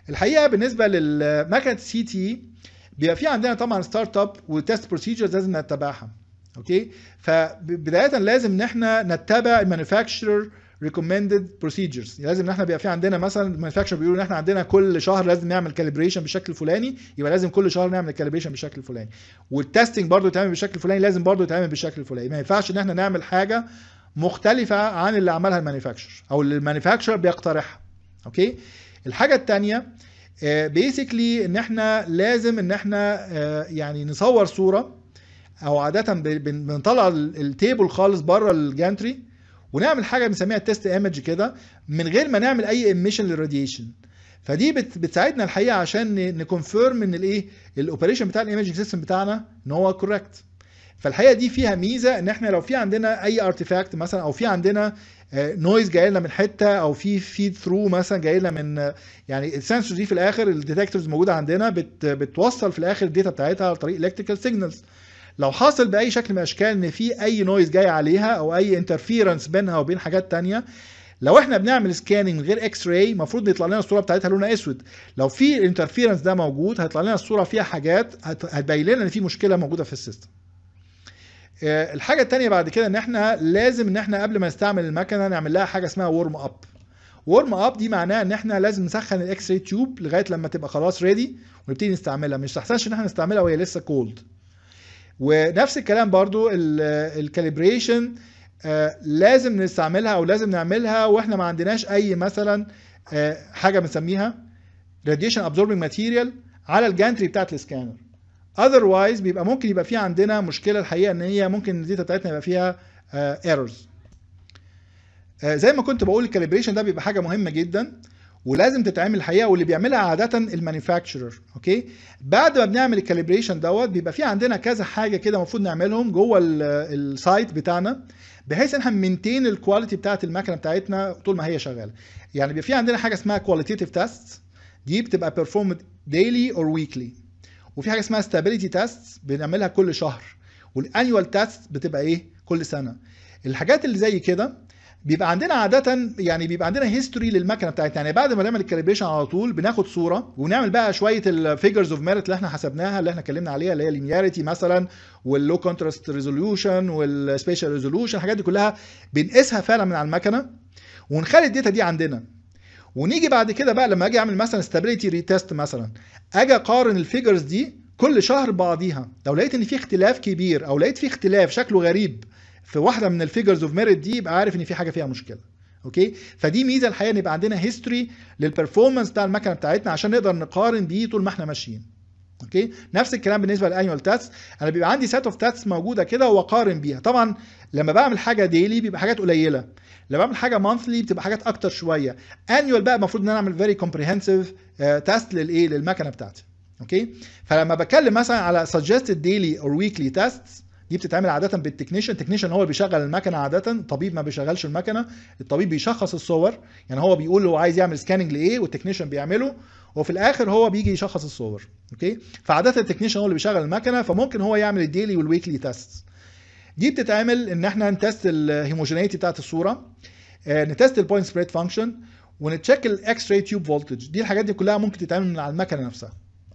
الحقيقه بالنسبه للمكنه سي تي بيبقى في عندنا طبعا ستارت اب وتست بروسيجرز لازم نتبعها اوكي فبدايه لازم ان احنا نتبع المانيفاكتشرر ريكومندد بروسيجرز لازم ان احنا بيبقى في عندنا مثلا المانيفاكتشر بيقولوا ان احنا عندنا كل شهر لازم نعمل كاليبريشن بالشكل الفلاني يبقى لازم كل شهر نعمل كاليبريشن بالشكل الفلاني والتستنج برضو يتعمل بالشكل الفلاني لازم برضو يتعمل بالشكل الفلاني ما ينفعش ان احنا نعمل حاجه مختلفه عن اللي عملها المانيفاكتشر او اللي المانيفاكتشر بيقترحها اوكي الحاجه الثانيه بيسكلي ان احنا لازم ان احنا آه، يعني نصور صوره او عاده ب- بن- بنطلع ال- التيبل خالص بره الجانتري ونعمل حاجه بنسميها تيست ايمج كده من غير ما نعمل اي ايميشن للراديشن فدي بت- بتساعدنا الحقيقه عشان نكونفيرم ان الايه الاوبريشن بتاع الايمجنج سيستم بتاعنا ان هو كوريكت فالحقيقه دي فيها ميزه ان احنا لو في عندنا اي ارتيفاكت مثلا او في عندنا نويز جاي لنا من حته او في فيد ثرو مثلا جاي لنا من آه، يعني السنسور دي في الاخر الديتكتورز موجوده عندنا بت بتوصل في الاخر الداتا بتاعتها عن طريق الكتريكال سيجنالز لو حاصل باي شكل من الاشكال ان في اي نويز جاي عليها او اي انترفيرنس بينها وبين حاجات تانية لو احنا بنعمل سكاننج من غير اكس راي المفروض يطلع لنا الصوره بتاعتها لونها اسود لو في الانترفيرنس ده موجود هيطلع لنا الصوره فيها حاجات هت- هتبين لنا ان في مشكله موجوده في السيستم آه، الحاجه التانية بعد كده ان احنا لازم ان احنا قبل ما نستعمل المكنه نعمل لها حاجه اسمها ورم اب ورم اب دي معناها ان احنا لازم نسخن الاكس راي تيوب لغايه لما تبقى خلاص ريدي ونبتدي نستعملها مش احسنش ان احنا نستعملها وهي لسه كولد ونفس الكلام برضو الكاليبريشن لازم نستعملها او لازم نعملها واحنا ما عندناش اي مثلا آه، حاجه بنسميها راديشن ابزوربنج ماتيريال على الجانتري بتاعت السكانر اذروايز بيبقى ممكن يبقى في عندنا مشكله الحقيقه ان هي ممكن الداتا بتاعتنا يبقى فيها ايرورز زي ما كنت بقول الكاليبريشن ده بيبقى حاجه مهمه جدا ولازم تتعمل الحقيقه واللي بيعملها عاده المانيفاكتشرر اوكي بعد ما بنعمل الكاليبريشن دوت بيبقى في عندنا كذا حاجه كده المفروض نعملهم جوه السايت بتاعنا بحيث ان احنا مينتين الكواليتي بتاعت المكنه بتاعتنا طول ما هي شغاله يعني بيبقى في عندنا حاجه اسمها كواليتيف تيست دي بتبقى بيرفورمد ديلي اور ويكلي وفي حاجه اسمها ستابيليتي تيست بنعملها كل شهر والانيوال تيست بتبقى ايه كل سنه الحاجات اللي زي كده بيبقى عندنا عادة يعني بيبقى عندنا هيستوري للمكنه بتاعتنا يعني بعد ما نعمل الكاليبريشن على طول بناخد صوره ونعمل بقى شويه الفيجرز اوف ميرت اللي احنا حسبناها اللي احنا اتكلمنا عليها اللي هي اللينياريتي مثلا واللو كونتراست ريزوليوشن والسبيشال ريزوليوشن الحاجات دي كلها بنقيسها فعلا من على المكنه ونخلي الداتا دي عندنا ونيجي بعد كده بقى لما اجي اعمل مثلا ستابيليتي ريتست مثلا اجي اقارن الفيجرز دي كل شهر بعضيها لو لقيت ان في اختلاف كبير او لقيت في اختلاف شكله غريب في واحده من الفيجرز اوف ميريت دي يبقى عارف ان في حاجه فيها مشكله اوكي فدي ميزه الحقيقه ان يبقى عندنا هيستوري للبرفورمانس بتاع المكنه بتاعتنا عشان نقدر نقارن بيه طول ما احنا ماشيين اوكي نفس الكلام بالنسبه للانيوال تاتس انا بيبقى عندي سيت اوف تاتس موجوده كده واقارن بيها طبعا لما بعمل حاجه ديلي بيبقى حاجات قليله لما بعمل حاجه مانثلي بتبقى حاجات اكتر شويه انيوال بقى المفروض ان انا اعمل فيري كومبريهنسيف تيست للايه للمكنه بتاعتي اوكي فلما بتكلم مثلا على suggested daily or weekly tests دي بتتعمل عاده بالتكنيشن التكنيشن هو اللي بيشغل المكنه عاده الطبيب ما بيشغلش المكنه الطبيب بيشخص الصور يعني هو بيقول هو عايز يعمل سكاننج لايه والتكنيشن بيعمله وفي الاخر هو بيجي يشخص الصور اوكي فعاده التكنيشن هو اللي بيشغل المكنه فممكن هو يعمل الديلي والويكلي تيست دي بتتعمل ان احنا نتست الهيموجينيتي بتاعت الصوره نتست البوينت سبريد فانكشن ونتشيك الاكس راي تيوب فولتج دي الحاجات دي كلها ممكن تتعمل من على المكنه نفسها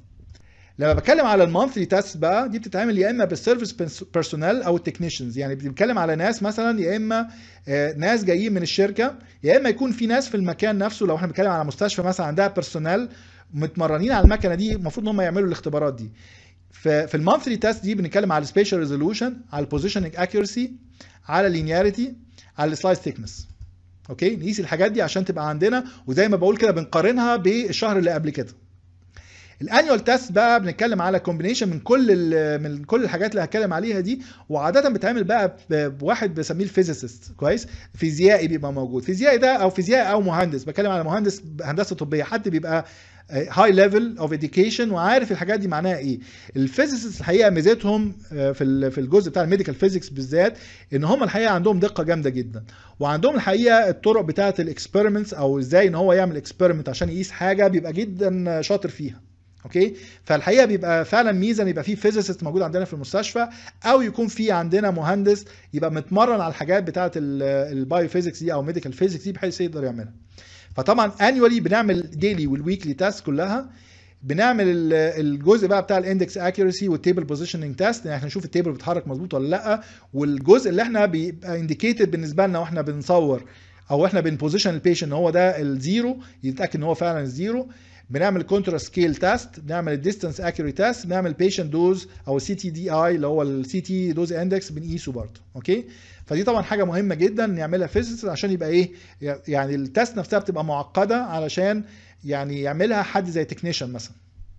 لما بتكلم على المانثلي تيست بقى دي بتتعمل يا اما بالسيرفيس بيرسونال او التكنيشنز يعني بنتكلم على ناس مثلا يا اما ناس جايين من الشركه يا اما يكون في ناس في المكان نفسه لو احنا بنتكلم على مستشفى مثلا عندها بيرسونال متمرنين على المكنه دي المفروض ان هم يعملوا الاختبارات دي في المانثلي تيست دي بنتكلم على السبيشال ريزولوشن على البوزيشننج اكيورسي على اللينياريتي على السلايس ثيكنس اوكي نقيس الحاجات دي عشان تبقى عندنا وزي ما بقول كده بنقارنها بالشهر اللي قبل كده الانيوال تيست بقى بنتكلم على كومبينيشن من كل من كل الحاجات اللي هتكلم عليها دي وعاده بتتعمل بقى بواحد بسميه الفيزيست كويس فيزيائي بيبقى موجود فيزيائي ده او فيزيائي او مهندس بتكلم على مهندس هندسه طبيه حد بيبقى هاي ليفل اوف اديوكيشن وعارف الحاجات دي معناها ايه الفيزيست الحقيقه ميزتهم في في الجزء بتاع الميديكال فيزيكس بالذات ان هم الحقيقه عندهم دقه جامده جدا وعندهم الحقيقه الطرق بتاعه الاكسبيرمنتس او ازاي ان هو يعمل اكسبيرمنت عشان يقيس حاجه بيبقى جدا شاطر فيها اوكي فالحقيقه بيبقى فعلا ميزه ان يبقى في فيزيست موجود عندنا في المستشفى او يكون في عندنا مهندس يبقى متمرن على الحاجات بتاعه البايو فيزيكس دي او ميديكال فيزيكس دي بحيث يقدر يعملها فطبعا انيولي بنعمل ديلي والويكلي تيست كلها بنعمل ال- الجزء بقى بتاع الاندكس اكيورسي والتيبل بوزيشننج تيست يعني احنا نشوف التيبل بيتحرك مظبوط ولا لا والجزء اللي احنا بيبقى انديكيتد بالنسبه لنا واحنا بنصور او احنا بنبوزيشن البيشنت ان هو ده الزيرو يتاكد ان هو فعلا الزيرو بنعمل كونترا سكيل تيست بنعمل الديستانس اكيوري تيست بنعمل بيشنت دوز او السي تي دي اي اللي هو السي تي دوز اندكس بنقيسه برضه اوكي فدي طبعا حاجه مهمه جدا نعملها فيزيكس عشان يبقى ايه يعني التيست نفسها بتبقى معقده علشان يعني يعملها حد زي تكنيشن مثلا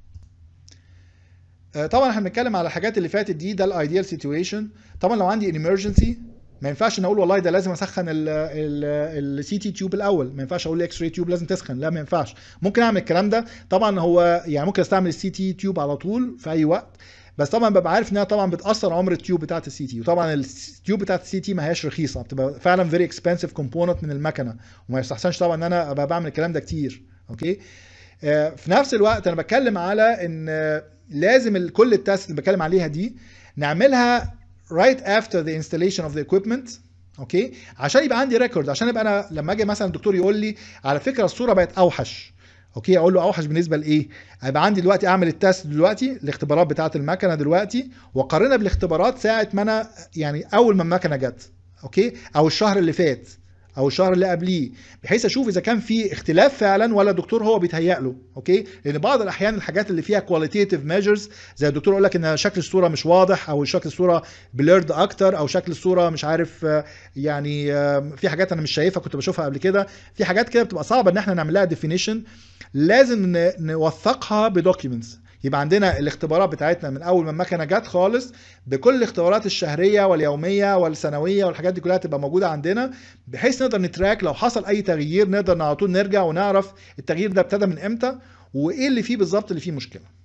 آه، طبعا احنا بنتكلم على الحاجات اللي فاتت دي ده الايديال سيتويشن طبعا لو عندي ايمرجنسي ما ينفعش نقول والله ده لازم اسخن السي تي تيوب الاول ما ينفعش اقول الاكس راي تيوب لازم تسخن لا ما ينفعش ممكن اعمل الكلام ده طبعا هو يعني ممكن استعمل السي تي تيوب على طول في اي وقت بس طبعا ببقى عارف انها طبعا بتاثر عمر التيوب بتاعت السي تي وطبعا التيوب بتاعت السي تي ما هياش رخيصه بتبقى فعلا فيري اكسبنسيف كومبوننت من المكنه وما يستحسنش طبعا ان انا ابقى بعمل الكلام ده كتير اوكي آه، في نفس الوقت انا بتكلم على ان آه، لازم ال- كل التست اللي بتكلم عليها دي نعملها right after the installation of the equipment اوكي عشان يبقى عندي ريكورد عشان يبقى انا لما اجي مثلا الدكتور يقول لي على فكره الصوره بقت اوحش اوكي اقول له اوحش بالنسبه لايه هيبقى عندي دلوقتي اعمل التست دلوقتي الاختبارات بتاعه المكنه دلوقتي واقارنها بالاختبارات ساعه ما انا يعني اول ما المكنه جت اوكي او الشهر اللي فات او الشهر اللي قبليه بحيث اشوف اذا كان في اختلاف فعلا ولا الدكتور هو بيتهيأ له اوكي لان بعض الاحيان الحاجات اللي فيها كواليتيف ميجرز زي الدكتور يقول لك ان شكل الصوره مش واضح او شكل الصوره بليرد اكتر او شكل الصوره مش عارف آه، يعني آه، في حاجات انا مش شايفها كنت بشوفها قبل كده في حاجات كده بتبقى صعبه ان احنا نعمل لها ديفينيشن لازم ن- نوثقها بدوكيومنتس يبقى عندنا الاختبارات بتاعتنا من اول ما المكنه جت خالص بكل الاختبارات الشهريه واليوميه والسنويه والحاجات دي كلها تبقى موجوده عندنا بحيث نقدر نتراك لو حصل اي تغيير نقدر على طول نرجع ونعرف التغيير ده ابتدى من امتى وايه اللي فيه بالظبط اللي فيه مشكله